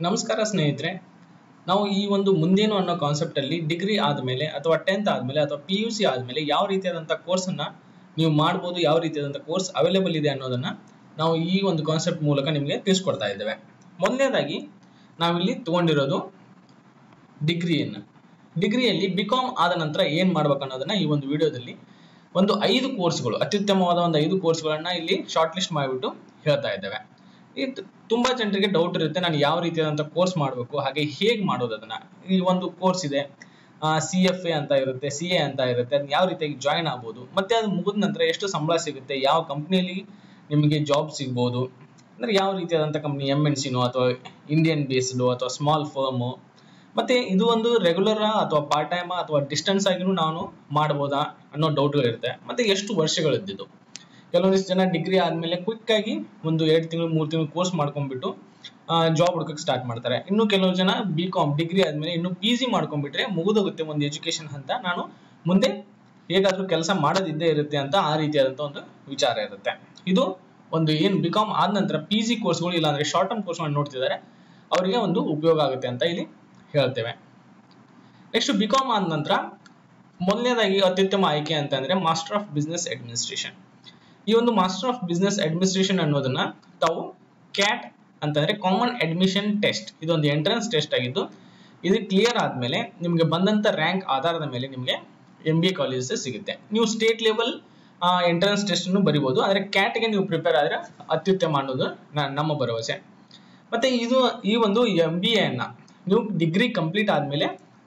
ನಮಸ್ಕಾರ ಸ್ನೇಹಿತರೆ ನಾವು ಈ ಒಂದು ಮುಂದೇನು ಅನ್ನೋ ಕಾನ್ಸೆಪ್ಟ್ ಅಲ್ಲಿ ಡಿಗ್ರಿ ಆದಮೇಲೆ ಅಥವಾ ಟೆಂತ್ ಆದಮೇಲೆ ಅಥವಾ ಪಿ ಯು ಸಿ ಆದಮೇಲೆ ಯಾವ ರೀತಿಯಾದಂಥ ಕೋರ್ಸನ್ನ ನೀವು ಮಾಡ್ಬೋದು ಯಾವ ರೀತಿಯಾದಂಥ ಕೋರ್ಸ್ ಅವೈಲೇಬಲ್ ಇದೆ ಅನ್ನೋದನ್ನ ನಾವು ಈ ಒಂದು ಕಾನ್ಸೆಪ್ಟ್ ಮೂಲಕ ನಿಮಗೆ ತಿಳಿಸ್ಕೊಡ್ತಾ ಇದ್ದೇವೆ ಮೊದಲನೇದಾಗಿ ನಾವಿಲ್ಲಿ ತಗೊಂಡಿರೋದು ಡಿಗ್ರಿಯನ್ನು ಡಿಗ್ರಿಯಲ್ಲಿ ಬಿ ಕಾಮ್ ಆದ ನಂತರ ಏನು ಮಾಡ್ಬೇಕು ಅನ್ನೋದನ್ನ ಈ ಒಂದು ವಿಡಿಯೋದಲ್ಲಿ ಒಂದು ಐದು ಕೋರ್ಸ್ಗಳು ಅತ್ಯುತ್ತಮವಾದ ಒಂದು ಐದು ಕೋರ್ಸ್ಗಳನ್ನ ಇಲ್ಲಿ ಶಾರ್ಟ್ ಲಿಸ್ಟ್ ಮಾಡಿಬಿಟ್ಟು ಹೇಳ್ತಾ ಇದ್ದೇವೆ ಇದು ತುಂಬಾ ಜನರಿಗೆ ಡೌಟ್ ಇರುತ್ತೆ ನಾನು ಯಾವ ರೀತಿಯಾದಂಥ ಕೋರ್ಸ್ ಮಾಡಬೇಕು ಹಾಗೆ ಹೇಗೆ ಮಾಡೋದು ಅದನ್ನ ಈ ಒಂದು ಕೋರ್ಸ್ ಇದೆ ಸಿ ಎಫ್ ಎ ಅಂತ ಇರುತ್ತೆ ಸಿ ಎ ಅಂತ ಇರುತ್ತೆ ಅದನ್ನ ಯಾವ ರೀತಿಯಾಗಿ ಜಾಯಿನ್ ಆಗ್ಬೋದು ಮತ್ತೆ ಅದು ಮುಗಿದ ನಂತರ ಎಷ್ಟು ಸಂಬಳ ಸಿಗುತ್ತೆ ಯಾವ ಕಂಪ್ನಿಯಲ್ಲಿ ನಿಮಗೆ ಜಾಬ್ ಸಿಗ್ಬೋದು ಅಂದ್ರೆ ಯಾವ ರೀತಿಯಾದಂಥ ಕಂಪ್ನಿ ಎಮ್ ಎನ್ ಸಿನೋ ಅಥವಾ ಇಂಡಿಯನ್ ಬೇಸ್ಡು ಅಥವಾ ಸ್ಮಾಲ್ ಫರ್ಮು ಮತ್ತೆ ಇದು ಒಂದು ರೆಗ್ಯುಲರ್ ಅಥವಾ ಪಾರ್ಟ್ ಟೈಮ್ ಅಥವಾ ಡಿಸ್ಟೆನ್ಸ್ ಆಗಿನೂ ನಾನು ಮಾಡ್ಬೋದಾ ಅನ್ನೋ ಡೌಟ್ಗಳು ಇರುತ್ತೆ ಮತ್ತೆ ಎಷ್ಟು ವರ್ಷಗಳಿದ್ದಿದ್ದು ಕೆಲವೊಂದಿಷ್ಟು ಜನ ಡಿಗ್ರಿ ಆದ್ಮೇಲೆ ಕ್ವಿಕ್ ಆಗಿ ಒಂದು ಎರಡು ತಿಂಗಳು ಮೂರು ತಿಂಗಳು ಕೋರ್ಸ್ ಮಾಡ್ಕೊಂಡ್ಬಿಟ್ಟು ಜಾಬ್ ಹುಡುಕಕ್ಕೆ ಸ್ಟಾರ್ಟ್ ಮಾಡ್ತಾರೆ ಇನ್ನು ಕೆಲವು ಜನ ಬಿ ಕಾಮ್ ಡಿಗ್ರಿ ಆದ್ಮೇಲೆ ಇನ್ನು ಪಿ ಜಿ ಮಾಡ್ಕೊಂಡ್ಬಿಟ್ರೆ ಮುಗಿದೋಗುತ್ತೆ ಒಂದು ಎಜುಕೇಶನ್ ಅಂತ ನಾನು ಮುಂದೆ ಹೇಗಾದ್ರೂ ಕೆಲಸ ಮಾಡೋದಿದ್ದೇ ಇರುತ್ತೆ ಅಂತ ಆ ರೀತಿಯಾದಂಥ ಒಂದು ವಿಚಾರ ಇರುತ್ತೆ ಇದು ಒಂದು ಏನು ಬಿ ಕಾಮ್ ಆದ ನಂತರ ಪಿ ಜಿ ಕೋರ್ಸ್ಗಳು ಇಲ್ಲಾಂದ್ರೆ ಶಾರ್ಟ್ ಟರ್ಮ್ ಕೋರ್ಸ್ಗಳನ್ನ ನೋಡ್ತಿದ್ದಾರೆ ಅವರಿಗೆ ಒಂದು ಉಪಯೋಗ ಆಗುತ್ತೆ ಅಂತ ಇಲ್ಲಿ ಹೇಳ್ತೇವೆ ನೆಕ್ಸ್ಟ್ ಬಿ ಕಾಮ್ ಆದ ನಂತರ ಮೊದಲನೇದಾಗಿ ಅತ್ಯುತ್ತಮ ಆಯ್ಕೆ ಅಂತಂದ್ರೆ ಮಾಸ್ಟರ್ ಆಫ್ ಬಿಸ್ನೆಸ್ ಅಡ್ಮಿನಿಸ್ಟ್ರೇಷನ್ ಈ ಒಂದು ಮಾಸ್ಟರ್ ಆಫ್ ಬಿಸ್ನೆಸ್ ಅಡ್ಮಿನಿಸ್ಟ್ರೇಷನ್ ಅನ್ನೋದನ್ನ ತಾವು ಕ್ಯಾಟ್ ಅಂತಂದ್ರೆ ಕಾಮನ್ ಅಡ್ಮಿಷನ್ ಟೆಸ್ಟ್ ಇದೊಂದು ಎಂಟ್ರೆನ್ಸ್ ಟೆಸ್ಟ್ ಆಗಿದ್ದು ಇದು ಕ್ಲಿಯರ್ ಆದ್ಮೇಲೆ ನಿಮಗೆ ಬಂದಂತ ರ್ಯಾಂಕ್ ಆಧಾರದ ಮೇಲೆ ನಿಮಗೆ ಎಂ ಬಿ ಎ ಕಾಲೇಜಸ್ ಸಿಗುತ್ತೆ ನೀವು ಸ್ಟೇಟ್ ಲೆವೆಲ್ ಎಂಟ್ರೆನ್ಸ್ ಟೆಸ್ಟ್ ಅನ್ನು ಬರಿಬಹುದು ಆದರೆ ಕ್ಯಾಟ್ಗೆ ನೀವು ಪ್ರಿಪೇರ್ ಆದ್ರೆ ಅತ್ಯುತ್ತಮ ಅನ್ನೋದು ನಮ್ಮ ಭರವಸೆ ಮತ್ತೆ ಇದು ಈ ಒಂದು ಎಂ ಬಿ ಎನ್ನ ನೀವು ಡಿಗ್ರಿ ಕಂಪ್ಲೀಟ್ ಆದ್ಮೇಲೆ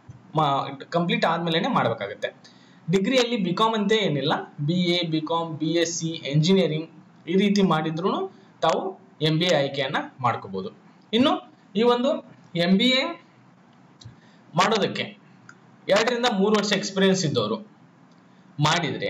ಕಂಪ್ಲೀಟ್ ಆದ್ಮೇಲೆ ಮಾಡಬೇಕಾಗುತ್ತೆ ಡಿಗ್ರಿಯಲ್ಲಿ ಬಿ ಕಾಮ್ ಅಂತ ಏನಿಲ್ಲ B A B com B S C engineering ಈ ರೀತಿ ಮಾಡಿದ್ರು ತಾವು ಎಂ ಬಿ ಎ ಆಯ್ಕೆಯನ್ನ ಮಾಡ್ಕೋಬಹುದು ಇನ್ನು ಈ ಒಂದು ಎಂ ಬಿ ಎ ಮಾಡೋದಕ್ಕೆ ಎರಡರಿಂದ ಮೂರು ವರ್ಷ ಎಕ್ಸ್ಪೀರಿಯನ್ಸ್ ಇದ್ದವರು ಮಾಡಿದ್ರೆ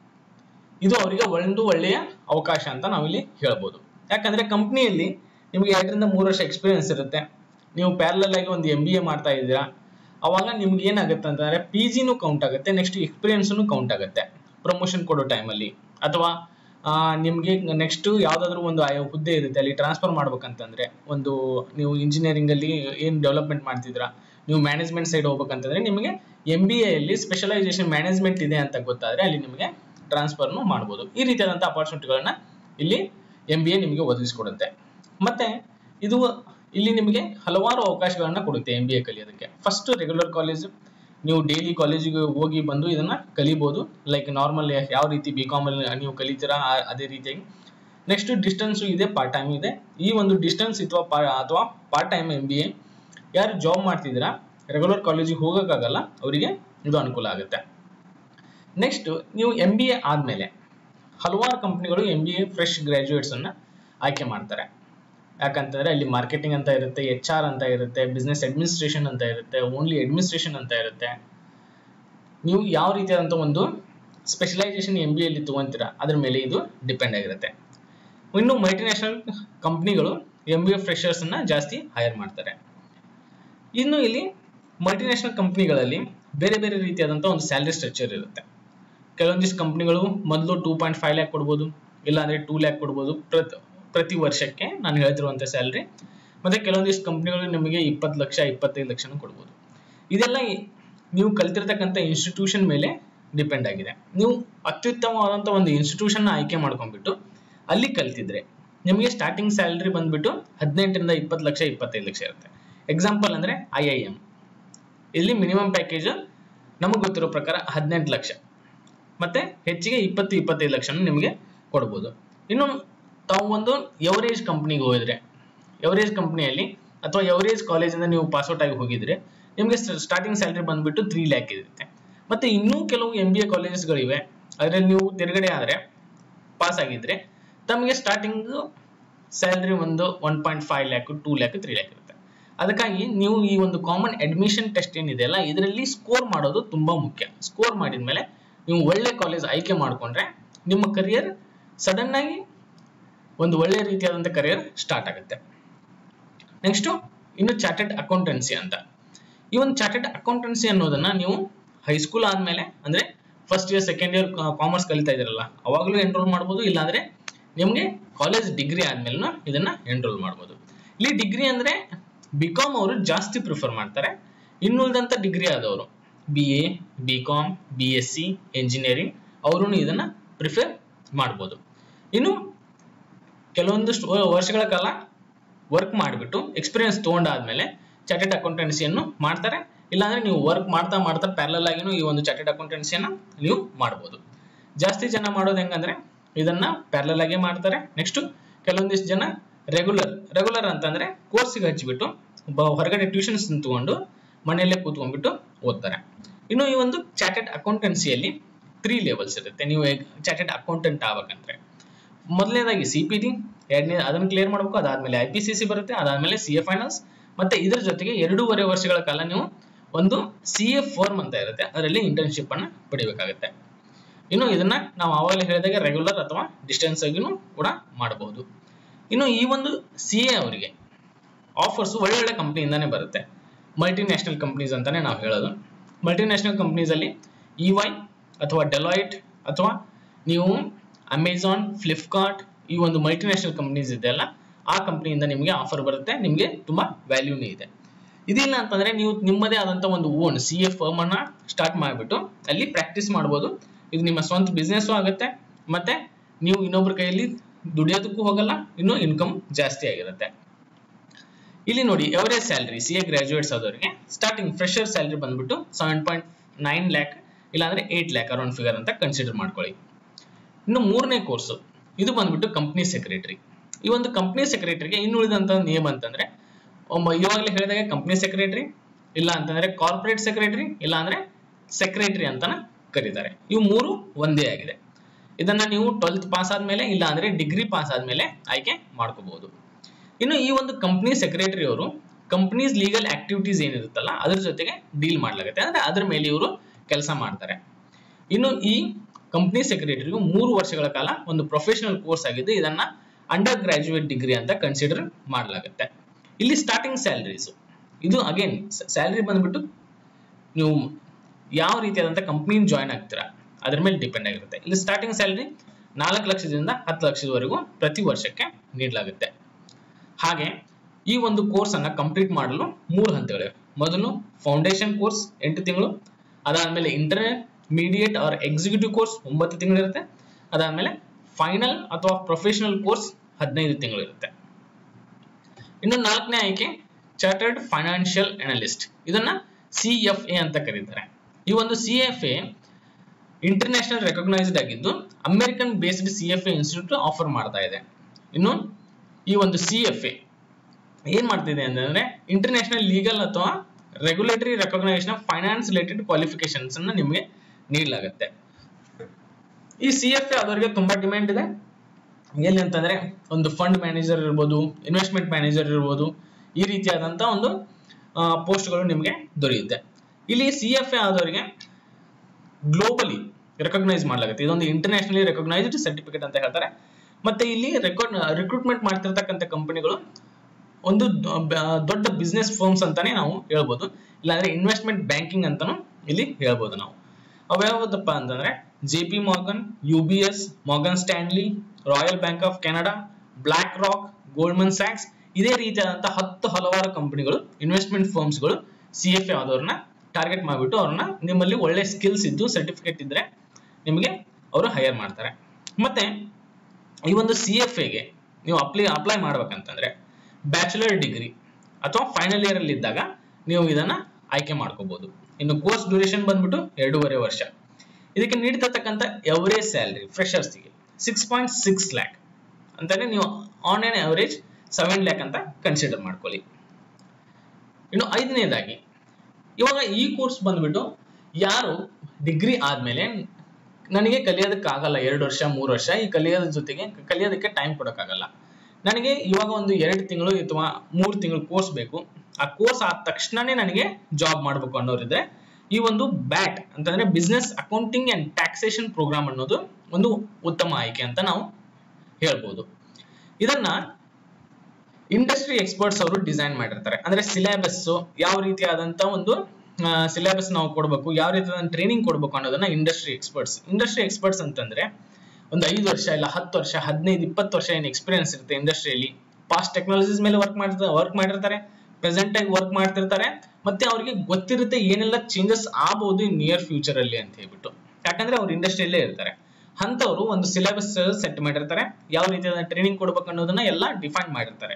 ಇದು ಅವರಿಗೆ ಒಂದು ಒಳ್ಳೆಯ ಅವಕಾಶ ಅಂತ ನಾವಿಲ್ಲಿ ಹೇಳ್ಬೋದು ಯಾಕಂದ್ರೆ ಕಂಪ್ನಿಯಲ್ಲಿ ನಿಮಗೆ ಎರಡರಿಂದ ಮೂರು ವರ್ಷ ಎಕ್ಸ್ಪೀರಿಯನ್ಸ್ ಇರುತ್ತೆ ನೀವು ಪ್ಯಾರಲಲ್ ಆಗಿ ಒಂದು ಎಂ ಬಿ ಎ ಮಾಡ್ತಾ ಇದ್ದೀರಾ ಅವಾಗ ನಿಮ್ಗೆ ಏನಾಗುತ್ತೆ ಅಂತಂದ್ರೆ ಪಿ ಜಿನೂ ಕೌಂಟ್ ಆಗುತ್ತೆ ನೆಕ್ಸ್ಟ್ ಎಕ್ಸ್ಪೀರಿಯನ್ಸ್ನು ಕೌಂಟ್ ಆಗುತ್ತೆ ಪ್ರಮೋಷನ್ ಕೊಡೋ ಟೈಮಲ್ಲಿ ಅಥವಾ ನಿಮಗೆ ನೆಕ್ಸ್ಟ್ ಯಾವ್ದಾದ್ರು ಒಂದು ಹುದ್ದೆ ಇರುತ್ತೆ ಅಲ್ಲಿ ಟ್ರಾನ್ಸ್ಫರ್ ಮಾಡ್ಬೇಕಂತಂದ್ರೆ ಒಂದು ನೀವು ಇಂಜಿನಿಯರಿಂಗ್ ಅಲ್ಲಿ ಏನು ಡೆವಲಪ್ಮೆಂಟ್ ಮಾಡ್ತಿದ್ರಾ ನೀವು ಮ್ಯಾನೇಜ್ಮೆಂಟ್ ಸೈಡ್ ಹೋಗ್ಬೇಕಂತಂದ್ರೆ ನಿಮಗೆ ಎಂ ಬಿ ಎಲ್ಲಿ ಸ್ಪೆಷಲೈಸೇಷನ್ ಮ್ಯಾನೇಜ್ಮೆಂಟ್ ಇದೆ ಅಂತ ಗೊತ್ತಾದ್ರೆ ಅಲ್ಲಿ ನಿಮಗೆ ಟ್ರಾನ್ಸ್ಫರ್ನು ಮಾಡ್ಬೋದು ಈ ರೀತಿಯಾದಂಥ ಅಪಾರ್ಚುನಿಟಿಗಳನ್ನ ಇಲ್ಲಿ ಎಂ ಬಿ ಎ ನಿಮಗೆ ಒದಗಿಸ್ಕೊಡುತ್ತೆ ಮತ್ತೆ ಇದು ಇಲ್ಲಿ ನಿಮಗೆ ಹಲವಾರು ಅವಕಾಶಗಳನ್ನ ಕೊಡುತ್ತೆ ಎಂ ಬಿ ಎ ಕಲಿಯೋದಕ್ಕೆ ಫಸ್ಟ್ ರೆಗ್ಯುಲರ್ ಕಾಲೇಜ್ ನೀವು ಡೈಲಿ ಕಾಲೇಜಿಗೆ ಹೋಗಿ ಬಂದು ಇದನ್ನ ಕಲಿಬಹುದು ಲೈಕ್ ನಾರ್ಮಲ್ ಯಾವ ರೀತಿ ಬಿ ಕಾಮ್ ಅಲ್ಲಿ ನೀವು ಕಲಿತೀರಾ ಅದೇ ರೀತಿಯಾಗಿ ನೆಕ್ಸ್ಟ್ ಡಿಸ್ಟೆನ್ಸ್ ಇದೆ ಪಾರ್ಟ್ ಟೈಮ್ ಇದೆ ಈ ಒಂದು ಡಿಸ್ಟೆನ್ಸ್ ಅಥವಾ ಅಥವಾ part time M B A ಯಾರು ಜಾಬ್ ಮಾಡ್ತಿದ್ದೀರಾ ರೆಗ್ಯುಲರ್ ಕಾಲೇಜಿಗೆ ಹೋಗೋಕ್ಕಾಗಲ್ಲ ಅವರಿಗೆ ಇದು ಅನುಕೂಲ ಆಗುತ್ತೆ ನೆಕ್ಸ್ಟ್ ನೀವು ಎಂ ಬಿ ಎ ಆದಮೇಲೆ ಹಲವಾರು ಕಂಪ್ನಿಗಳು M B A fresh graduates ಅನ್ನ ಆಯ್ಕೆ ಮಾಡ್ತಾರೆ ಯಾಕಂತಂದ್ರೆ ಅಲ್ಲಿ ಮಾರ್ಕೆಟಿಂಗ್ ಅಂತ ಇರುತ್ತೆ ಎಚ್ ಆರ್ ಅಂತ ಇರುತ್ತೆ ಬಿಸ್ನೆಸ್ ಅಡ್ಮಿನಿಸ್ಟ್ರೇಷನ್ ಅಂತ ಇರುತ್ತೆ ಓನ್ಲಿ ಅಡ್ಮಿನಿಸ್ಟ್ರೇಷನ್ ಅಂತ ಇರುತ್ತೆ ನೀವು ಯಾವ ರೀತಿಯಾದಂಥ ಒಂದು ಸ್ಪೆಷಲೈಸೇಷನ್ ಎಂ ಬಿ ಎಲ್ಲಿ ತಗೊಂತೀರಾ ಅದ್ರ ಮೇಲೆ ಇದು ಡಿಪೆಂಡ್ ಆಗಿರುತ್ತೆ ಇನ್ನು ಮಲ್ಟಿನ್ಯಾಷನಲ್ ಕಂಪ್ನಿಗಳು ಎಂ ಬಿ ಎ ಫ್ರೆಷರ್ಸ್ ಅನ್ನ ಜಾಸ್ತಿ ಹೈರ್ ಮಾಡ್ತಾರೆ ಇನ್ನು ಇಲ್ಲಿ ಮಲ್ಟಿನ್ಯಾಷನಲ್ ಕಂಪ್ನಿಗಳಲ್ಲಿ ಬೇರೆ ಬೇರೆ ರೀತಿಯಾದಂಥ ಒಂದು ಸ್ಯಾಲರಿ ಸ್ಟ್ರಕ್ಚರ್ ಇರುತ್ತೆ ಕೆಲವೊಂದಿಷ್ಟು ಕಂಪ್ನಿಗಳು ಮೊದಲು ಟೂ ಪಾಯಿಂಟ್ ಫೈವ್ ಲ್ಯಾಕ್ ಕೊಡ್ಬೋದು ಇಲ್ಲ ಅಂದ್ರೆ ಟೂ ಲ್ಯಾಕ್ ಕೊಡ್ಬೋದು ಪ್ರತಿ ಪ್ರತಿ ವರ್ಷಕ್ಕೆ ನಾನು ಹೇಳ್ತಿರುವಂಥ ಸ್ಯಾಲ್ರಿ ಮತ್ತೆ ಕೆಲವೊಂದಿಷ್ಟು ಕಂಪ್ನಿಗಳು ನಿಮಗೆ ಇಪ್ಪತ್ತು ಲಕ್ಷ ಇಪ್ಪತ್ತೈದು ಲಕ್ಷನೂ ಕೊಡ್ಬೋದು ಇದೆಲ್ಲ ನೀವು ಕಲ್ತಿರ್ತಕ್ಕಂಥ ಇನ್ಸ್ಟಿಟ್ಯೂಷನ್ ಮೇಲೆ ಡಿಪೆಂಡ್ ಆಗಿದೆ ನೀವು ಅತ್ಯುತ್ತಮವಾದಂಥ ಒಂದು ಇನ್ಸ್ಟಿಟ್ಯೂಷನ್ ಆಯ್ಕೆ ಮಾಡ್ಕೊಂಡ್ಬಿಟ್ಟು ಅಲ್ಲಿ ಕಲ್ತಿದ್ರೆ ನಿಮಗೆ ಸ್ಟಾರ್ಟಿಂಗ್ ಸ್ಯಾಲ್ರಿ ಬಂದ್ಬಿಟ್ಟು ಹದಿನೆಂಟರಿಂದ ಇಪ್ಪತ್ತು ಲಕ್ಷ ಇಪ್ಪತ್ತೈದು ಲಕ್ಷ ಇರುತ್ತೆ ಎಕ್ಸಾಂಪಲ್ ಅಂದ್ರೆ ಐ ಐ ಎಂ ಇಲ್ಲಿ ಮಿನಿಮಮ್ ಪ್ಯಾಕೇಜ್ ನಮಗೆ ಗೊತ್ತಿರೋ ಪ್ರಕಾರ ಹದಿನೆಂಟು ಲಕ್ಷ ಮತ್ತೆ ಹೆಚ್ಚಿಗೆ ಇಪ್ಪತ್ತು ಇಪ್ಪತ್ತೈದು ಲಕ್ಷ ನಿಮಗೆ ಕೊಡ್ಬೋದು ಇನ್ನು ತಾವು ಒಂದು ಎವರೇಜ್ ಕಂಪ್ನಿಗೆ ಹೋಗಿದ್ರೆ ಎವರೇಜ್ ಕಂಪ್ನಿಯಲ್ಲಿ ಅಥವಾ ಎವರೇಜ್ ಕಾಲೇಜಿಂದ ನೀವು ಪಾಸ್ಔಟ್ ಆಗಿ ಹೋಗಿದ್ರೆ ನಿಮಗೆ ಸ್ಟಾರ್ಟಿಂಗ್ ಸ್ಯಾಲ್ರಿ ಬಂದ್ಬಿಟ್ಟು ತ್ರೀ ಲ್ಯಾಕ್ ಇರುತ್ತೆ ಮತ್ತೆ ಇನ್ನೂ ಕೆಲವು ಎಂ ಬಿ ಎ ಕಾಲೇಜಸ್ಗಳಿವೆ ಅದರಲ್ಲಿ ನೀವು ತಿರುಗಡೆ ಆದರೆ ಪಾಸ್ ಆಗಿದ್ರೆ ತಮಗೆ ಸ್ಟಾರ್ಟಿಂಗ್ ಸ್ಯಾಲ್ರಿ ಒಂದು one point five lakh two lakh three lakh ಇರುತ್ತೆ ಅದಕ್ಕಾಗಿ ನೀವು ಈ ಒಂದು ಕಾಮನ್ ಅಡ್ಮಿಷನ್ ಟೆಸ್ಟ್ ಏನಿದೆಯಲ್ಲ ಇದರಲ್ಲಿ ಸ್ಕೋರ್ ಮಾಡೋದು ತುಂಬಾ ಮುಖ್ಯ ಸ್ಕೋರ್ ಮಾಡಿದ್ಮೇಲೆ ನೀವು ಒಳ್ಳೆ ಕಾಲೇಜ್ ಆಯ್ಕೆ ಮಾಡಿಕೊಂಡ್ರೆ ನಿಮ್ಮ ಕರಿಯರ್ ಸಡನ್ ಆಗಿ ಒಂದು ಒಳ್ಳೆ ರೀತಿಯಾದಂಥ ಕರಿಯರ್ ಸ್ಟಾರ್ಟ್ ಆಗುತ್ತೆ ನೆಕ್ಸ್ಟ್ ಇನ್ನು ಚಾರ್ಟೆಡ್ ಅಕೌಂಟೆನ್ಸಿ ಅಂತ ಈ ಒಂದು ಚಾರ್ಟೆಡ್ ಅಕೌಂಟೆನ್ಸಿ ಅನ್ನೋದನ್ನ ನೀವು ಹೈಸ್ಕೂಲ್ ಆದ್ಮೇಲೆ ಅಂದ್ರೆ first year second year commerce ಕಲಿತಾ ಇದ್ದೀರಲ್ಲ ಅವಾಗಲೂ ಎನ್ರೋಲ್ ಮಾಡ್ಬೋದು ಇಲ್ಲಾಂದ್ರೆ ನಿಮಗೆ ಕಾಲೇಜ್ ಡಿಗ್ರಿ ಆದ್ಮೇಲೆ ಇದನ್ನ ಎನ್ರೋಲ್ ಮಾಡ್ಬೋದು ಇಲ್ಲಿ ಡಿಗ್ರಿ ಅಂದ್ರೆ ಬಿ ಕಾಮ್ ಅವರು ಜಾಸ್ತಿ ಪ್ರಿಫರ್ ಮಾಡ್ತಾರೆ ಇನ್ನುಳಿದಂತ ಡಿಗ್ರಿ ಆದವರು B A B com B S C engineering ಅವರು ಇದನ್ನ ಪ್ರಿಫರ್ ಮಾಡ್ಬೋದು ಇನ್ನು ಕೆಲವೊಂದಿಷ್ಟು ವರ್ಷಗಳ ಕಾಲ ವರ್ಕ್ ಮಾಡಿಬಿಟ್ಟು ಎಕ್ಸ್ಪೀರಿಯನ್ಸ್ ತೊಗೊಂಡಾದ್ಮೇಲೆ ಚಾರ್ಟೆಡ್ ಅಕೌಂಟೆನ್ಸಿಯನ್ನು ಮಾಡ್ತಾರೆ ಇಲ್ಲಾಂದ್ರೆ ನೀವು ವರ್ಕ್ ಮಾಡ್ತಾ ಮಾಡ್ತಾ ಪ್ಯಾರಲಲ್ ಆಗಿನೂ ಈ ಒಂದು ಚಾರ್ಟೆಡ್ ಅಕೌಂಟೆನ್ಸಿಯನ್ನ ನೀವು ಮಾಡ್ಬೋದು ಜಾಸ್ತಿ ಜನ ಮಾಡೋದು ಹೆಂಗಂದ್ರೆ ಇದನ್ನ ಪ್ಯಾರಲಲ್ ಆಗಿ ಮಾಡ್ತಾರೆ ನೆಕ್ಸ್ಟ್ ಕೆಲವೊಂದಿಷ್ಟು ಜನ ರೆಗ್ಯುಲರ್ ರೆಗ್ಯುಲರ್ ಅಂತಂದ್ರೆ ಕೋರ್ಸಿಗೆ ಹಚ್ಚಿಬಿಟ್ಟು ಬ- ಹೊರಗಡೆ ಟ್ಯೂಷನ್ಸ್ ತಗೊಂಡು ಮನೆಯಲ್ಲೇ ಕೂತ್ಕೊಂಡ್ಬಿಟ್ಟು ಓದ್ತಾರೆ ಇನ್ನು ಈ ಒಂದು ಚಾರ್ಟೆಡ್ ಅಕೌಂಟೆನ್ಸಿಯಲ್ಲಿ ತ್ರೀ ಲೆವೆಲ್ಸ್ ಇರುತ್ತೆ ನೀವು ಚಾರ್ಟೆಡ್ ಅಕೌಂಟೆಂಟ್ ಆಗ್ಬೇಕಂದ್ರೆ ಮೊದಲನೇದಾಗಿ ಸಿ ಪಿ ಡಿ ಎರಡನೇ ಅದನ್ನು ಕ್ಲಿಯರ್ ಮಾಡಬೇಕು ಅದಾದ್ಮೇಲೆ ಐ ಪಿ ಸಿ ಸಿ ಬರುತ್ತೆ ಅದಾದ್ಮೇಲೆ ಸಿ ಎ ಫೈನಾನ್ಸ್ ಮತ್ತೆ ಇದರ ಜೊತೆಗೆ ಎರಡೂವರೆ ವರ್ಷಗಳ ಕಾಲ ನೀವು ಒಂದು ಸಿ ಎ ಫರ್ಮ್ ಅಂತ ಇರುತ್ತೆ ಅದರಲ್ಲಿ ಇಂಟರ್ನ್ಶಿಪ್ ಅನ್ನ ಪಡಿಬೇಕಾಗುತ್ತೆ ಇನ್ನು ಇದನ್ನ ನಾವು ಆವಾಗಲೇ ಹೇಳಿದಾಗ ರೆಗ್ಯುಲರ್ ಅಥವಾ ಡಿಸ್ಟೆನ್ಸ್ ಆಗಿನೂ ಕೂಡ ಮಾಡಬಹುದು ಇನ್ನು ಈ ಒಂದು ಸಿ ಎ ಅವರಿಗೆ ಆಫರ್ಸ್ ಒಳ್ಳೊಳ್ಳೆ ಕಂಪ್ನಿಯಿಂದಾನೇ ಬರುತ್ತೆ ಮಲ್ಟಿ ನ್ಯಾಷನಲ್ ಕಂಪ್ನೀಸ್ ಅಂತಾನೆ ನಾವು ಹೇಳೋದು ಮಲ್ಟಿ ನ್ಯಾಷನಲ್ ಕಂಪ್ನೀಸ್ ಅಲ್ಲಿ ಇ ವೈ ಅಥವಾ ಡೆಲಾಯ್ಟ್ ಅಥವಾ ನೀವು ಅಮೆಝಾನ್ ಫ್ಲಿಪ್ಕಾರ್ಟ್ ಈ ಒಂದು ಮಲ್ಟಿ ನ್ಯಾಷನಲ್ ಕಂಪ್ನೀಸ್ ಇದೆಯಲ್ಲ ಆ ಕಂಪ್ನಿಯಿಂದ ನಿಮಗೆ ಆಫರ್ ಬರುತ್ತೆ ನಿಮಗೆ ತುಂಬಾ ವ್ಯಾಲ್ಯೂನೇ ಇದೆ ಇದಿಲ್ಲ ಅಂತಂದ್ರೆ ನೀವು ನಿಮ್ಮದೇ ಆದಂತ ಒಂದು ಓನ್ ಸಿ ಎ ಫರ್ಮ್ ಅನ್ನ ಸ್ಟಾರ್ಟ್ ಮಾಡಿಬಿಟ್ಟು ಅಲ್ಲಿ ಪ್ರಾಕ್ಟೀಸ್ ಮಾಡ್ಬೋದು ಇದು ನಿಮ್ಮ ಸ್ವಂತ ಬಿಸ್ನೆಸ್ ಆಗುತ್ತೆ ಮತ್ತೆ ನೀವು ಇನ್ನೊಬ್ಬರ ಕೈಯಲ್ಲಿ ದುಡಿಯೋದಕ್ಕೂ ಹೋಗಲ್ಲ ಇನ್ನು ಇನ್ಕಮ್ ಜಾಸ್ತಿ ಆಗಿರುತ್ತೆ ಇಲ್ಲಿ ನೋಡಿ average salary C A graduates ಆದವರಿಗೆ ಸ್ಟಾರ್ಟಿಂಗ್ ಫ್ರೆಶರ್ ಸ್ಯಾಲರಿ ಬಂದ್ಬಿಟ್ಟು ಸೆವೆನ್ ಪಾಯಿಂಟ್ ನೈನ್ ಲ್ಯಾಕ್ ಇಲ್ಲಾಂದ್ರೆ ಏಟ್ ಲ್ಯಾಕ್ ಅರೌಂಡ್ ಫಿಗರ್ ಅಂತ ಕನ್ಸಿಡರ್ ಮಾಡ್ಕೊಳ್ಳಿ ಇನ್ನು ಮೂರನೇ ಕೋರ್ಸು ಇದು ಬಂದ್ಬಿಟ್ಟು ಕಂಪ್ನಿ ಸೆಕ್ರೆಟರಿ ಈ ಒಂದು ಕಂಪ್ನಿ ಸೆಕ್ರೆಟರಿಗೆ ಇನ್ನುಳಿದಂತ ನೇಮ್ ಅಂತಂದ್ರೆ ಒಬ್ಬ ಇವಾಗಲೇ ಹೇಳಿದಾಗ ಕಂಪ್ನಿ ಸೆಕ್ರೆಟರಿ ಇಲ್ಲ ಅಂತಂದ್ರೆ ಕಾರ್ಪೊರೇಟ್ ಸೆಕ್ರೆಟರಿ ಇಲ್ಲ ಅಂದ್ರೆ ಸೆಕ್ರೆಟರಿ ಅಂತಾನ ಕರೀತಾರೆ ಇವು ಮೂರು ಒಂದೇ ಆಗಿದೆ ಇದನ್ನ ನೀವು ಟ್ವೆಲ್ತ್ ಪಾಸ್ ಆದ್ಮೇಲೆ ಇಲ್ಲ ಅಂದ್ರೆ ಡಿಗ್ರಿ ಪಾಸ್ ಆದ್ಮೇಲೆ ಆಯ್ಕೆ ಮಾಡ್ಕೋಬಹುದು ಇನ್ನು ಈ ಒಂದು ಕಂಪ್ನಿ ಸೆಕ್ರೆಟರಿ ಅವರು ಕಂಪ್ನೀಸ್ ಲೀಗಲ್ ಆಕ್ಟಿವಿಟೀಸ್ ಏನಿರುತ್ತಲ್ಲ ಅದ್ರ ಜೊತೆಗೆ ಡೀಲ್ ಮಾಡ್ಲಾಗುತ್ತೆ ಅಂದ್ರೆ ಅದ್ರ ಮೇಲೆ ಇವರು ಕೆಲಸ ಮಾಡ್ತಾರೆ ಇನ್ನು ಈ ಕಂಪ್ನಿ ಸೆಕ್ರೆಟರಿಗೂ ಮೂರು ವರ್ಷಗಳ ಕಾಲ ಒಂದು ಪ್ರೊಫೆಷನಲ್ ಕೋರ್ಸ್ ಆಗಿದ್ದು ಇದನ್ನ ಅಂಡರ್ ಗ್ರಾಜುಯೇಟ್ ಡಿಗ್ರಿ ಅಂತ ಕನ್ಸಿಡರ್ ಮಾಡಲಾಗುತ್ತೆ ಇಲ್ಲಿ ಸ್ಟಾರ್ಟಿಂಗ್ ಸ್ಯಾಲರೀಸ್ ಇದು ಅಗೇನ್ ಸ್ಯಾಲರಿ ಬಂದ್ಬಿಟ್ಟು ನೀವು ಯಾವ ರೀತಿಯಾದಂಥ ಕಂಪ್ನಿ ಜಾಯ್ನ್ ಆಗ್ತೀರಾ ಅದ್ರ ಮೇಲೆ ಡಿಪೆಂಡ್ ಆಗಿರುತ್ತೆ ಇಲ್ಲಿ ಸ್ಟಾರ್ಟಿಂಗ್ ಸ್ಯಾಲರಿ ನಾಲ್ಕು ಲಕ್ಷದಿಂದ ಹತ್ತು ಲಕ್ಷದವರೆಗೂ ಪ್ರತಿ ವರ್ಷಕ್ಕೆ ನೀಡಲಾಗುತ್ತೆ ಹಾಗೆ ಈ ಒಂದು ಕೋರ್ಸ್ ಅನ್ನ ಕಂಪ್ಲೀಟ್ ಮಾಡಲು ಮೂರು ಹಂತಗಳಿವೆ ಮೊದಲು ಫೌಂಡೇಶನ್ ಕೋರ್ಸ್ ಎಂಟು ತಿಂಗಳು ಅದಾದ್ಮೇಲೆ ಇಂಟರ್ಮೀಡಿಯೇಟ್ ಆರ್ ಎಕ್ಸಿಕ್ಯೂಟಿವ್ ಕೋರ್ಸ್ ಒಂಬತ್ತು ತಿಂಗಳಿರುತ್ತೆ ಅದಾದ್ಮೇಲೆ ಫೈನಲ್ ಅಥವಾ ಪ್ರೊಫೆಷನಲ್ ಕೋರ್ಸ್ ಹದಿನೈದು ತಿಂಗಳಿರುತ್ತೆ ಇನ್ನು ನಾಲ್ಕನೇ ಆಯ್ಕೆ ಚಾರ್ಟರ್ಡ್ ಫೈನಾನ್ಷಿಯಲ್ ಅನಲಿಸ್ಟ್ ಇದನ್ನ ಸಿ ಎಫ್ ಎ ಅಂತ ಕರೀತಾರೆ ಈ ಒಂದು C F A international recognised ಆಗಿದ್ದು American based C F A institute offer ಮಾಡ್ತಾ ಇದೆ ಇನ್ನು ಈ ಒಂದು ಸಿ ಎಫ್ ಎ ಏನ್ ಮಾಡ್ತಿದೆ ಅಂತಂದ್ರೆ ಇಂಟರ್ನ್ಯಾಷನಲ್ ಲೀಗಲ್ ಅಥವಾ regulatory recognition of finance related qualifications ಅನ್ನ ನಿಮಗೆ ನೀಡಲಾಗುತ್ತೆ ಈ ಸಿ ಎಫ್ ಎ ಆದವರಿಗೆ ತುಂಬಾ ಡಿಮ್ಯಾಂಡ್ ಇದೆ ಎಲ್ಲಿ ಅಂತಂದ್ರೆ ಒಂದು ಫಂಡ್ ಮ್ಯಾನೇಜರ್ ಇರ್ಬೋದು ಇನ್ವೆಸ್ಟ್ಮೆಂಟ್ ಮ್ಯಾನೇಜರ್ ಇರ್ಬೋದು ಈ ರೀತಿಯಾದಂತ ಒಂದು ಪೋಸ್ಟ್ಗಳು ನಿಮಗೆ ದೊರೆಯುತ್ತೆ ಇಲ್ಲಿ ಸಿ ಎಫ್ ಎ ಆದವರಿಗೆ ಗ್ಲೋಬಲಿ ರೆಕಗ್ನೈಸ್ ಮಾಡಲಾಗುತ್ತೆ ಇದೊಂದು ಇಂಟರ್ನ್ಯಾಷನಲಿ ರೆಕಗ್ನೈಸ್ಡ್ ಸರ್ಟಿಫಿಕೇಟ್ ಅಂತ ಹೇಳ್ತಾರೆ ಮತ್ತೆ ಇಲ್ಲಿ ರೆಕಾರ್ಡ್ ರಿಕ್ರೂಟ್ಮೆಂಟ್ ಮಾಡ್ತಿರ್ತಕ್ಕಂಥ ಕಂಪನಿಗಳು ಒಂದು ದೊ- ಬ- ದೊಡ್ಡ ಬಿಸ್ನೆಸ್ ಫರ್ಮ್ಸ್ ಅಂತಾನೆ ನಾವು ಹೇಳ್ಬೋದು ಇಲ್ಲಾಂದ್ರೆ ಇನ್ವೆಸ್ಟ್ಮೆಂಟ್ ಬ್ಯಾಂಕಿಂಗ್ ಅಂತಾನು ಇಲ್ಲಿ ಹೇಳ್ಬೋದು ನಾವು ಅವ್ಯಾವುದಪ್ಪ ಅಂತಂದ್ರೆ J P Morgan U B S Morgan Stanley Royal Bank of Canada BlackRock Goldman ಸ್ಯಾಕ್ಸ್ ಇದೇ ರೀತಿಯಾದಂತಹ ಹತ್ತು ಹಲವಾರು ಕಂಪನಿಗಳು ಇನ್ವೆಸ್ಟ್ಮೆಂಟ್ ಫರ್ಮ್ಸ್ಗಳು ಸಿ ಎಫ್ ಎ ಆದವ್ರನ್ನ ಟಾರ್ಗೆಟ್ ಮಾಡಿಬಿಟ್ಟು ಅವ್ರನ್ನ ನಿಮ್ಮಲ್ಲಿ ಒಳ್ಳೆ ಸ್ಕಿಲ್ಸ್ ಇದ್ದು ಸರ್ಟಿಫಿಕೇಟ್ ಇದ್ರೆ ನಿಮಗೆ ಅವರು ಹೈಯರ್ ಮಾಡ್ತಾರೆ ಮತ್ತೆ ಈ ಒಂದು ಸಿ ಎಫ್ ಎಗೆ ನೀವು ಅಪ್ಲೈ ಅಪ್ಲೈ ಮಾಡ್ಬೇಕಂತಂದ್ರೆ ಬ್ಯಾಚುಲರ್ ಡಿಗ್ರಿ ಅಥವಾ ಫೈನಲ್ ಇಯರ್ ಅಲ್ಲಿ ಇದ್ದಾಗ ನೀವು ಇದನ್ನ ಆಯ್ಕೆ ಮಾಡ್ಕೋಬಹುದು ಇನ್ನು ಕೋರ್ಸ್ ಡ್ಯೂರೇಷನ್ ಬಂದ್ಬಿಟ್ಟು ಎರಡೂವರೆ ವರ್ಷ ಇದಕ್ಕೆ ನೀಡ್ತಿರ್ತಕ್ಕಂಥ ಎವರೇಜ್ ಸ್ಯಾಲರಿ ಫ್ರೆಶರ್ಸ್ಗೆ ಸಿಕ್ಸ್ ಪಾಯಿಂಟ್ ಸಿಕ್ಸ್ ಲ್ಯಾಕ್ ಅಂತಂದ್ರೆ ನೀವು on on average seven lakh ಅಂತ ಕನ್ಸಿಡರ್ ಮಾಡ್ಕೊಳ್ಳಿ ಇನ್ನು ಐದನೇದಾಗಿ ಇವಾಗ ಈ ಕೋರ್ಸ್ ಬಂದ್ಬಿಟ್ಟು ಯಾರು ಡಿಗ್ರಿ ಆದ್ಮೇಲೆ ನನಗೆ ಕಲಿಯೋದಕ್ಕಾಗಲ್ಲ ಎರಡು ವರ್ಷ ಮೂರು ವರ್ಷ ಈ ಕಲಿಯೋದ್ರ ಜೊತೆಗೆ ಕಲಿಯೋದಕ್ಕೆ ಟೈಮ್ ಕೊಡೋಕ್ಕಾಗಲ್ಲ ನನಗೆ ಇವಾಗ ಒಂದು ಎರಡು ತಿಂಗಳು ಅಥವಾ ಮೂರು ತಿಂಗಳು ಕೋರ್ಸ್ ಬೇಕು ಆ ಕೋರ್ಸ್ ಆದ ತಕ್ಷಣನೇ ನನಗೆ ಜಾಬ್ ಮಾಡಬೇಕು ಅನ್ನೋರಿದ್ರೆ ಈ ಒಂದು ಬ್ಯಾಟ್ ಅಂತಂದ್ರೆ business accounting and taxation programme ಅನ್ನೋದು ಒಂದು ಉತ್ತಮ ಆಯ್ಕೆ ಅಂತ ನಾವು ಹೇಳ್ಬೋದು ಇದನ್ನ ಇಂಡಸ್ಟ್ರಿ ಎಕ್ಸ್ಪರ್ಟ್ಸ್ ಅವರು ಡಿಸೈನ್ ಮಾಡಿರ್ತಾರೆ ಅಂದ್ರೆ ಸಿಲೆಬಸ್ ಯಾವ ರೀತಿಯಾದಂತ ಒಂದು ಸಿಲೆಬಸ್ ನಾವು ಕೊಡಬೇಕು ಯಾವ ರೀತಿಯಾದ ಟ್ರೈನಿಂಗ್ ಕೊಡಬೇಕು ಅನ್ನೋದನ್ನ ಇಂಡಸ್ಟ್ರಿ ಎಕ್ಸ್ಪರ್ಟ್ಸ್ ಇಂಡಸ್ಟ್ರಿ ಎಕ್ಸ್ಪರ್ಟ್ಸ್ ಅಂತಂದ್ರೆ ಒಂದು ಐದು ವರ್ಷ ಇಲ್ಲ ಹತ್ತು ವರ್ಷ ಹದಿನೈದು ಇಪ್ಪತ್ತು ವರ್ಷ ಏನು ಎಕ್ಸ್ಪೀರಿಯನ್ಸ್ ಇರುತ್ತೆ ಇಂಡಸ್ಟ್ರಿಯಲ್ಲಿ ಪಾಸ್ಟ್ ಟೆಕ್ನಾಲಜೀಸ್ ಮೇಲೆ ವರ್ಕ್ ಮಾಡಿರ್ತಾರೆ ವರ್ಕ್ ಮಾಡಿರ್ತಾರೆ ಪ್ರೆಸೆಂಟ್ ಆಗಿ ವರ್ಕ್ ಮಾಡ್ತಿರ್ತಾರೆ ಮತ್ತೆ ಅವ್ರಿಗೆ ಗೊತ್ತಿರುತ್ತೆ ಏನೆಲ್ಲ ಚೇಂಜಸ್ ಆಗಬಹುದು ನಿಯರ್ ಫ್ಯೂಚರ್ ಅಲ್ಲಿ ಅಂತ ಹೇಳ್ಬಿಟ್ಟು ಯಾಕಂದ್ರೆ ಅವ್ರು ಇಂಡಸ್ಟ್ರಿಯಲ್ಲೇ ಇರ್ತಾರೆ ಅಂತವ್ರು ಒಂದು ಸಿಲೆಬಸ್ ಸೆಟ್ ಮಾಡಿರ್ತಾರೆ ಯಾವ ರೀತಿಯಾದ ಟ್ರೈನಿಂಗ್ ಕೊಡ್ಬೇಕು ಅನ್ನೋದನ್ನ ಎಲ್ಲ ಡಿಫೈನ್ ಮಾಡಿರ್ತಾರೆ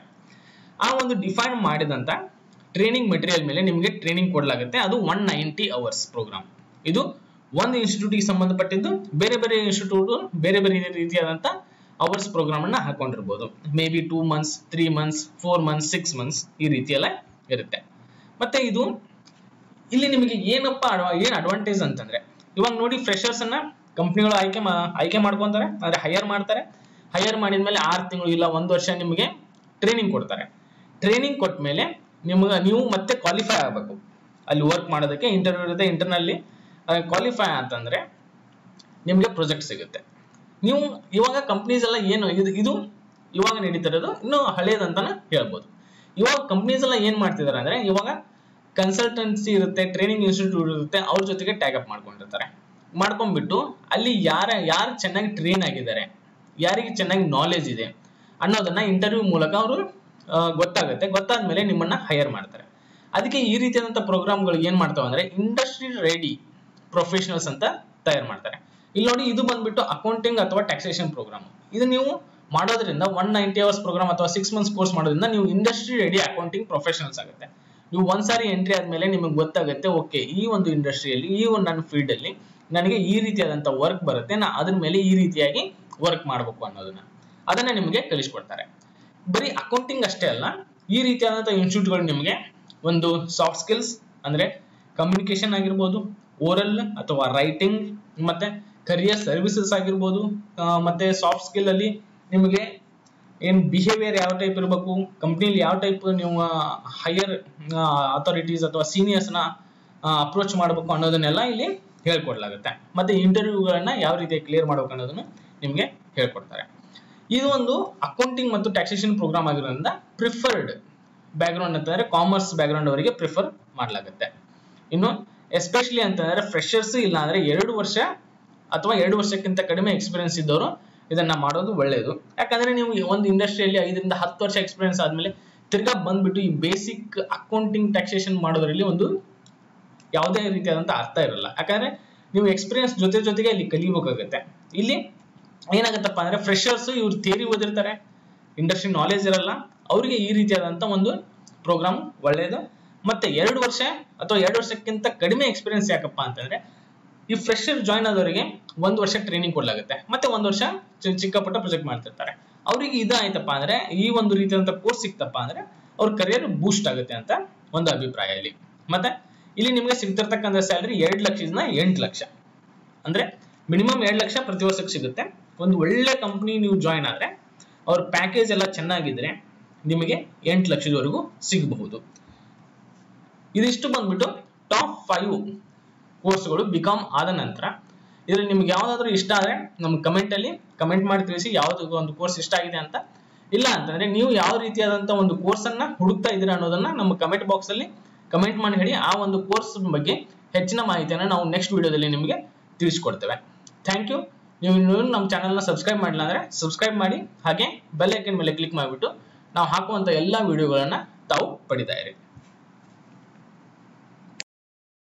ಆ ಒಂದು ಡಿಫೈನ್ ಮಾಡಿದಂತ ಟ್ರೈನಿಂಗ್ ಮೆಟೀರಿಯಲ್ ಮೇಲೆ ನಿಮಗೆ ಟ್ರೈನಿಂಗ್ ಕೊಡಲಾಗುತ್ತೆ ಅದು ಒನ್ ನೈಂಟಿ ಅವರ್ಸ್ ಪ್ರೋಗ್ರಾಮ್ ಇದು ಒಂದು ಇನ್ಸ್ಟಿಟ್ಯೂಟ್ಗೆ ಸಂಬಂಧಪಟ್ಟಿದ್ದು ಬೇರೆ ಬೇರೆ ಇನ್ಸ್ಟಿಟ್ಯೂಟ್ ಬೇರೆ ಬೇರೆ ರೀತಿಯಾದಂತ ಅವರ್ಸ್ ಪ್ರೋಗ್ರಾಮ್ ಅನ್ನ ಹಾಕೊಂಡಿರ್ಬೋದು maybe two months three months four months six months ಈ ರೀತಿಯೆಲ್ಲ ಇರುತ್ತೆ ಮತ್ತೆ ಇದು ಇಲ್ಲಿ ನಿಮಗೆ ಏನಪ್ಪ ಏನ್ ಅಡ್ವಾಂಟೇಜ್ ಅಂತಂದ್ರೆ ಇವಾಗ ನೋಡಿ ಫ್ರೆಶರ್ಸ್ ಅನ್ನ ಕಂಪ್ನಿಗಳು ಆಯ್ಕೆ ಮಾ- ಆಯ್ಕೆ ಮಾಡ್ಕೊಂತಾರೆ ಅಂದ್ರೆ ಹೈಯರ್ ಮಾಡ್ತಾರೆ ಹೈಯರ್ ಮಾಡಿದ್ಮೇಲೆ ಆರು ತಿಂಗಳು ಇಲ್ಲ ಒಂದು ವರ್ಷ ನಿಮಗೆ ಟ್ರೈನಿಂಗ್ ಕೊಡ್ತಾರೆ ಟ್ರೈನಿಂಗ್ ಕೊಟ್ಟ ಮೇಲೆ ನಿಮ್ಗೆ ನೀವು ಮತ್ತೆ ಕ್ವಾಲಿಫೈ ಆಗಬೇಕು ಅಲ್ಲಿ ವರ್ಕ್ ಮಾಡೋದಕ್ಕೆ ಇಂಟರ್ವ್ಯೂ ಇರುತ್ತೆ ಇಂಟರ್ನಲ್ಲಿ ಕ್ವಾಲಿಫೈ ಅಂತಂದ್ರೆ ನಿಮಗೆ ಪ್ರಾಜೆಕ್ಟ್ ಸಿಗುತ್ತೆ ನೀವು ಇವಾಗ ಕಂಪ್ನೀಸ್ ಎಲ್ಲ ಏನು ಇದು ಇದು ಇವಾಗ ನಡೀತಿರೋದು ಇನ್ನು ಹಳೇದಂತಾನೆ ಹೇಳ್ಬೋದು ಇವಾಗ ಕಂಪ್ನೀಸ್ ಎಲ್ಲ ಏನ್ ಮಾಡ್ತಿದಾರೆ ಅಂದ್ರೆ ಇವಾಗ ಕನ್ಸಲ್ಟೆನ್ಸಿ ಇರುತ್ತೆ ಟ್ರೈನಿಂಗ್ ಇನ್ಸ್ಟಿಟ್ಯೂಟ್ ಇರುತ್ತೆ ಅವ್ರ ಜೊತೆಗೆ ಟ್ಯಾಗ್ ಅಪ್ ಮಾಡ್ಕೊಂಡಿರ್ತಾರೆ ಮಾಡ್ಕೊಂಡ್ಬಿಟ್ಟು ಅಲ್ಲಿ ಯಾರ ಯಾರು ಚೆನ್ನಾಗಿ ಟ್ರೈನ್ ಆಗಿದ್ದಾರೆ ಯಾರಿಗೆ ಚೆನ್ನಾಗಿ ನಾಲೆಜ್ ಇದೆ ಅನ್ನೋದನ್ನ ಇಂಟರ್ವ್ಯೂ ಮೂಲಕ ಅವರು ಗೊತ್ತಾಗುತ್ತೆ ಗೊತ್ತಾದ್ಮೇಲೆ ನಿಮ್ಮನ್ನ ಹೈಯರ್ ಮಾಡ್ತಾರೆ ಅದಕ್ಕೆ ಈ ರೀತಿಯಾದಂಥ ಪ್ರೋಗ್ರಾಮ್ಗಳು ಏನ್ ಮಾಡ್ತಾವೆ ಅಂದ್ರೆ ಇಂಡಸ್ಟ್ರಿ ರೆಡಿ ಪ್ರೊಫೆಷನಲ್ಸ್ ಅಂತ ತಯಾರು ಮಾಡ್ತಾರೆ ಇಲ್ಲಿ ನೋಡಿ ಇದು ಬಂದ್ಬಿಟ್ಟು ಅಕೌಂಟಿಂಗ್ ಅಥವಾ ಟ್ಯಾಕ್ಸೇಷನ್ ಪ್ರೋಗ್ರಾಮ್ ಇದು ನೀವು ಮಾಡೋದ್ರಿಂದ ಒನ್ ನೈಂಟಿ ಅವರ್ಸ್ ಪ್ರೋಗ್ರಾಮ್ ಅಥವಾ ಸಿಕ್ಸ್ ಮಂತ್ಸ್ ಕೋರ್ಸ್ ಮಾಡೋದ್ರಿಂದ ನೀವು ಇಂಡಸ್ಟ್ರಿ ರೆಡಿ ಅಕೌಂಟಿಂಗ್ ಪ್ರೊಫೆಷನಲ್ಸ್ ಆಗುತ್ತೆ ನೀವು ಒಂದ್ಸಾರಿ ಎಂಟ್ರಿ ಆದ್ಮೇಲೆ ನಿಮಗೆ ಗೊತ್ತಾಗುತ್ತೆ ಓಕೆ ಈ ಒಂದು ಇಂಡಸ್ಟ್ರಿಯಲ್ಲಿ ಈ ಒಂದು ನನ್ನ ಫೀಲ್ಡ್ ಅಲ್ಲಿ ನನಗೆ ಈ ರೀತಿಯಾದಂತ ವರ್ಕ್ ಬರುತ್ತೆ ನಾ ಅದ್ರ ಮೇಲೆ ಈ ರೀತಿಯಾಗಿ ವರ್ಕ್ ಮಾಡಬೇಕು ಅನ್ನೋದನ್ನ ಅದನ್ನ ನಿಮಗೆ ಕಲಿಸ್ಕೊಡ್ತಾರೆ ಬರೀ ಅಕೌಂಟಿಂಗ್ ಅಷ್ಟೇ ಅಲ್ಲ ಈ ರೀತಿಯಾದಂಥ ಇನ್ಸ್ಟಿಟ್ಯೂಟ್ಗಳು ನಿಮಗೆ ಒಂದು ಸಾಫ್ಟ್ ಸ್ಕಿಲ್ಸ್ ಅಂದ್ರೆ ಕಮ್ಯುನಿಕೇಶನ್ ಆಗಿರ್ಬೋದು ಓರಲ್ ಅಥವಾ ರೈಟಿಂಗ್ ಮತ್ತೆ ಕರಿಯರ್ ಸರ್ವಿಸಸ್ ಆಗಿರ್ಬೋದು ಆ, ಮತ್ತೆ ಸಾಫ್ಟ್ ಸ್ಕಿಲ್ ಅಲ್ಲಿ ನಿಮಗೆ ಏನ್ ಬಿಹೇವಿಯರ್ ಯಾವ ಟೈಪ್ ಇರಬೇಕು ಕಂಪ್ನಿಲಿ ಯಾವ ಟೈಪ್ ನೀವು ಹೈಯರ್ ಅಥಾರಿಟೀಸ್ ಅಥವಾ ಸೀನಿಯರ್ಸ್ ನ ಅಪ್ರೋಚ್ ಮಾಡಬೇಕು ಅನ್ನೋದನ್ನೆಲ್ಲ ಇಲ್ಲಿ ಹೇಳ್ಕೊಡ್ಲಾಗುತ್ತೆ ಮತ್ತೆ ಇಂಟರ್ವ್ಯೂಗಳನ್ನ ಯಾವ ರೀತಿ ಕ್ಲಿಯರ್ ಮಾಡ್ಬೇಕು ಅನ್ನೋದನ್ನು ನಿಮಗೆ ಹೇಳ್ಕೊಡ್ತಾರೆ ಇದು ಒಂದು ಅಕೌಂಟಿಂಗ್ ಮತ್ತು ಟ್ಯಾಕ್ಸೇಷನ್ ಪ್ರೋಗ್ರಾಮ್ ಆಗಿರೋದ್ರಿಂದ ಪ್ರಿಫರ್ಡ್ ಬ್ಯಾಕ್ಗ್ರೌಂಡ್ ಅಂತಂದ್ರೆ ಕಾಮರ್ಸ್ ಬ್ಯಾಕ್ಗ್ರೌಂಡ್ ಅವರಿಗೆ ಪ್ರಿಫರ್ ಮಾಡಲಾಗುತ್ತೆ ಇನ್ನು ಎಸ್ಪೆಷಲಿ ಅಂತಂದ್ರೆ ಫ್ರೆಶರ್ಸ್ ಇಲ್ಲ ಅಂದ್ರೆ ಎರಡು ವರ್ಷ ಅಥವಾ ಎರಡು ವರ್ಷಕ್ಕಿಂತ ಕಡಿಮೆ ಎಕ್ಸ್ಪೀರಿಯನ್ಸ್ ಇದ್ದವರು ಇದನ್ನ ಮಾಡೋದು ಒಳ್ಳೆಯದು ಯಾಕಂದ್ರೆ ನೀವು ಈ ಒಂದು ಇಂಡಸ್ಟ್ರಿಯಲ್ಲಿ ಐದರಿಂದ ಹತ್ತು ವರ್ಷ ಎಕ್ಸ್ಪೀರಿಯನ್ಸ್ ಆದ್ಮೇಲೆ ತಿರ್ಗಾ ಬಂದ್ಬಿಟ್ಟು ಈ ಬೇಸಿಕ್ ಅಕೌಂಟಿಂಗ್ ಟ್ಯಾಕ್ಸೇಷನ್ ಮಾಡೋದ್ರಲ್ಲಿ ಒಂದು ಯಾವುದೇ ರೀತಿಯಾದಂತ ಅರ್ಥ ಇರಲ್ಲ ಯಾಕಂದ್ರೆ ನೀವು ಎಕ್ಸ್ಪೀರಿಯನ್ಸ್ ಜೊತೆ ಜೊತೆಗೆ ಇಲ್ಲಿ ಕಲಿಬೇಕಾಗುತ್ತೆ ಇಲ್ಲಿ ಏನಾಗುತ್ತಪ್ಪ ಅಂದ್ರೆ ಫ್ರೆಶರ್ಸ್ ಇವ್ರು ಥಿಯರಿ ಓದಿರ್ತಾರೆ ಇಂಡಸ್ಟ್ರಿ ನಾಲೆಜ್ ಇರಲ್ಲ ಅವರಿಗೆ ಈ ರೀತಿಯಾದಂತ ಒಂದು ಪ್ರೋಗ್ರಾಮ್ ಒಳ್ಳೆಯದು ಮತ್ತೆ ಎರಡು ವರ್ಷ ಅಥವಾ ಎರಡು ವರ್ಷಕ್ಕಿಂತ ಕಡಿಮೆ ಎಕ್ಸ್ಪೀರಿಯನ್ಸ್ ಯಾಕಪ್ಪ ಅಂತಂದ್ರೆ ಈ ಫ್ರೆಶರ್ ಜಾಯ್ನ್ ಆದವರಿಗೆ ಒಂದು ವರ್ಷ ಟ್ರೈನಿಂಗ್ ಕೊಡ್ಲಾಗುತ್ತೆ ಮತ್ತೆ ಒಂದು ವರ್ಷ ಚಿ- ಚಿಕ್ಕ ಪುಟ್ಟ ಪ್ರಾಜೆಕ್ಟ್ ಮಾಡ್ತಿರ್ತಾರೆ ಅವರಿಗೆ ಇದಾಯ್ತಪ್ಪ ಅಂದ್ರೆ ಈ ಒಂದು ರೀತಿಯಾದಂತ ಕೋರ್ಸ್ ಸಿಕ್ತಪ್ಪ ಅಂದ್ರೆ ಅವ್ರ ಕರಿಯರ್ ಬೂಸ್ಟ್ ಆಗುತ್ತೆ ಅಂತ ಒಂದು ಅಭಿಪ್ರಾಯ ಇಲ್ಲಿ ಮತ್ತೆ ಇಲ್ಲಿ ನಿಮಗೆ ಸಿಗ್ತಿರ್ತಕ್ಕಂಥ ಸ್ಯಾಲರಿ ಎರಡು ಲಕ್ಷದಿಂದ ಎಂಟು ಲಕ್ಷ ಅಂದ್ರೆ ಮಿನಿಮಮ್ ಎರಡು ಲಕ್ಷ ಪ್ರತಿ ವರ್ಷಕ್ಕೆ ಸಿಗುತ್ತೆ ಒಂದು ಒಳ್ಳೆ ಕಂಪ್ನಿ ನೀವು ಜಾಯ್ನ್ ಆದ್ರೆ ಅವ್ರ ಪ್ಯಾಕೇಜ್ ಎಲ್ಲ ಚೆನ್ನಾಗಿದ್ರೆ ನಿಮಗೆ ಎಂಟು ಲಕ್ಷದವರೆಗೂ ಸಿಗಬಹುದು ಇದಿಷ್ಟು ಬಂದ್ಬಿಟ್ಟು ಟಾಪ್ ಫೈವ್ ಕೋರ್ಸ್ಗಳು ಬಿಕಾಮ್ ಆದ ನಂತರ ಇದ್ರಲ್ಲಿ ನಿಮ್ಗೆ ಯಾವ್ದಾದ್ರು ಇಷ್ಟ ಆದ್ರೆ ನಮ್ಗೆ ಕಮೆಂಟ್ ಅಲ್ಲಿ ಕಮೆಂಟ್ ಮಾಡಿ ತಿಳಿಸಿ ಯಾವ್ದು ಒಂದು ಕೋರ್ಸ್ ಇಷ್ಟ ಆಗಿದೆ ಅಂತ ಇಲ್ಲ ಅಂತಂದ್ರೆ ನೀವು ಯಾವ ರೀತಿಯಾದಂತ ಒಂದು ಕೋರ್ಸ್ ಅನ್ನ ಹುಡುಕ್ತಾ ಇದ್ದೀರಾ ಅನ್ನೋದನ್ನ ನಮ್ಮ ಕಮೆಂಟ್ ಬಾಕ್ಸ್ ಅಲ್ಲಿ ಕಮೆಂಟ್ ಮಾಡಿ ಹೇಳಿ ಆ ಒಂದು ಕೋರ್ಸ್ ಬಗ್ಗೆ ಹೆಚ್ಚಿನ ಮಾಹಿತಿಯನ್ನು ನಾವು ನೆಕ್ಸ್ಟ್ ವಿಡಿಯೋದಲ್ಲಿ ನಿಮಗೆ ತಿಳಿಸ್ಕೊಡ್ತೇವೆ ಥ್ಯಾಂಕ್ ಯು ನೀವು ಇನ್ನೂ ನಮ್ಮ ಚಾನಲ್ನ ಸಬ್ಸ್ಕ್ರೈಬ್ ಮಾಡಿಲ್ಲ ಅಂದ್ರೆ ಸಬ್ಸ್ಕ್ರೈಬ್ ಮಾಡಿ ಹಾಗೆ ಬೆಲ್ ಐಕನ್ ಮೇಲೆ ಕ್ಲಿಕ್ ಮಾಡಿಬಿಟ್ಟು ನಾವು ಹಾಕುವಂತ ಎಲ್ಲಾ ವಿಡಿಯೋಗಳನ್ನ ತಾವು ಪಡಿತಾ ಇರಿ